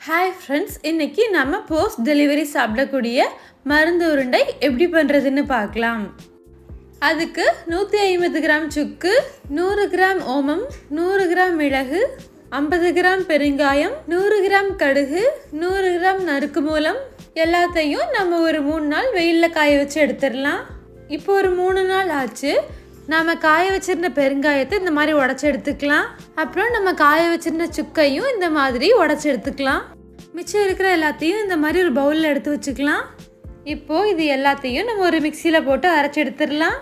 hi friends இன்னைக்கு நம்ம post delivery சாப்பிடக்கூடிய மருந்து உருண்டை எப்படி பண்ணுறதுன்னு பார்க்கலாம் அதுக்கு நூற்றி ஐம்பது கிராம் சுக்கு நூறு கிராம் ஓமம் நூறு கிராம் மிளகு ஐம்பது கிராம் பெருங்காயம் நூறு கிராம் கடுகு நூறு கிராம் நறுக்கு மூலம் எல்லாத்தையும் நம்ம ஒரு மூணு நாள் வெயிலில் காய வச்சு எடுத்துடலாம் இப்போ ஒரு மூணு நாள் ஆச்சு நாம் காய வச்சிருந்த பெருங்காயத்தை இந்த மாதிரி உடச்சி எடுத்துக்கலாம் அப்புறம் நம்ம காய வச்சிருந்த சுக்கையும் இந்த மாதிரி உடச்சி எடுத்துக்கலாம் மிச்சம் இருக்கிற எல்லாத்தையும் இந்த மாதிரி ஒரு பவுலில் எடுத்து வச்சுக்கலாம் இப்போது இது எல்லாத்தையும் நம்ம ஒரு மிக்சியில் போட்டு அரைச்சி எடுத்துடலாம்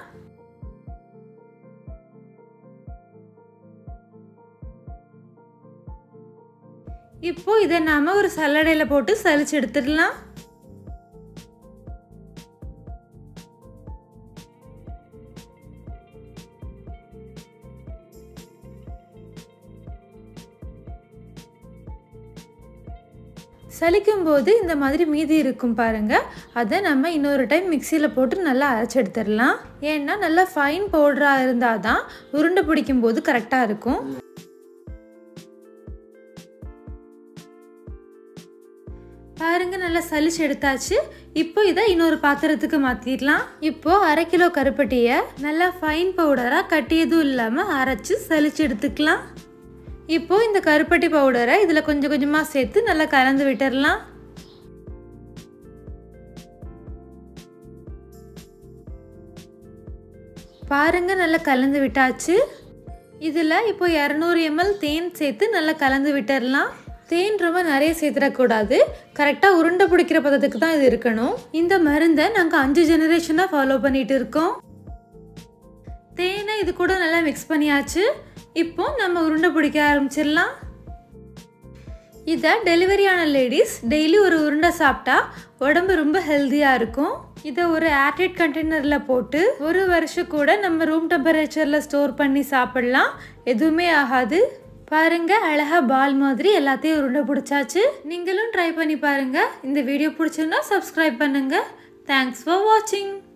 இப்போ இதை நாம் ஒரு சல்லடையில் போட்டு சலிச்சு எடுத்துடலாம் சலிக்கும் போது இந்த மாதிரி மீதி இருக்கும் பாருங்க அதை நம்ம இன்னொரு டைம் மிக்சியில் போட்டு நல்லா அரைச்சி எடுத்துடலாம் ஏன்னா நல்லா ஃபைன் பவுடராக இருந்தால் தான் உருண்டை பிடிக்கும் போது கரெக்டாக இருக்கும் பாருங்க நல்லா சலிச்சு எடுத்தாச்சு இப்போ இதை இன்னொரு பாத்திரத்துக்கு மாற்றிடலாம் இப்போ அரை கிலோ கருப்பட்டியை நல்லா ஃபைன் பவுடராக கட்டியதும் இல்லாமல் அரைச்சி சலிச்சு எடுத்துக்கலாம் இப்போ இந்த கருப்பட்டி பவுடரை இதில் கொஞ்சம் கொஞ்சமாக சேர்த்து நல்லா கலந்து விட்டுடலாம் பாருங்க நல்லா கலந்து விட்டாச்சு இதில் இப்போ இரநூறு எம்எல் தேன் சேர்த்து நல்லா கலந்து விட்டுடலாம் தேன் ரொம்ப நிறைய சேர்த்துடக்கூடாது கரெக்டாக உருண்டை பிடிக்கிற பதத்துக்கு தான் இது இருக்கணும் இந்த மருந்தை நாங்கள் அஞ்சு ஜெனரேஷனாக ஃபாலோ பண்ணிட்டு இருக்கோம் தேனை இது கூட நல்லா மிக்ஸ் பண்ணியாச்சு இப்போ நம்ம உருண்டை பிடிக்க ஆரம்பிச்சிடலாம் இதை டெலிவரியான லேடிஸ் டெய்லி ஒரு உருண்டை சாப்பிட்டா உடம்பு ரொம்ப ஹெல்த்தியாக இருக்கும் இதை ஒரு ஏர்டைட் கண்டெய்னரில் போட்டு ஒரு வருஷம் கூட நம்ம ரூம் டெம்பரேச்சரில் ஸ்டோர் பண்ணி சாப்பிடலாம் எதுவுமே ஆகாது பாருங்க அழகா பால் மாதிரி எல்லாத்தையும் உருண்டை பிடிச்சாச்சு நீங்களும் ட்ரை பண்ணி பாருங்க இந்த வீடியோ பிடிச்சிருந்தா சப்ஸ்கிரைப் பண்ணுங்க தேங்க்ஸ் ஃபார் வாட்சிங்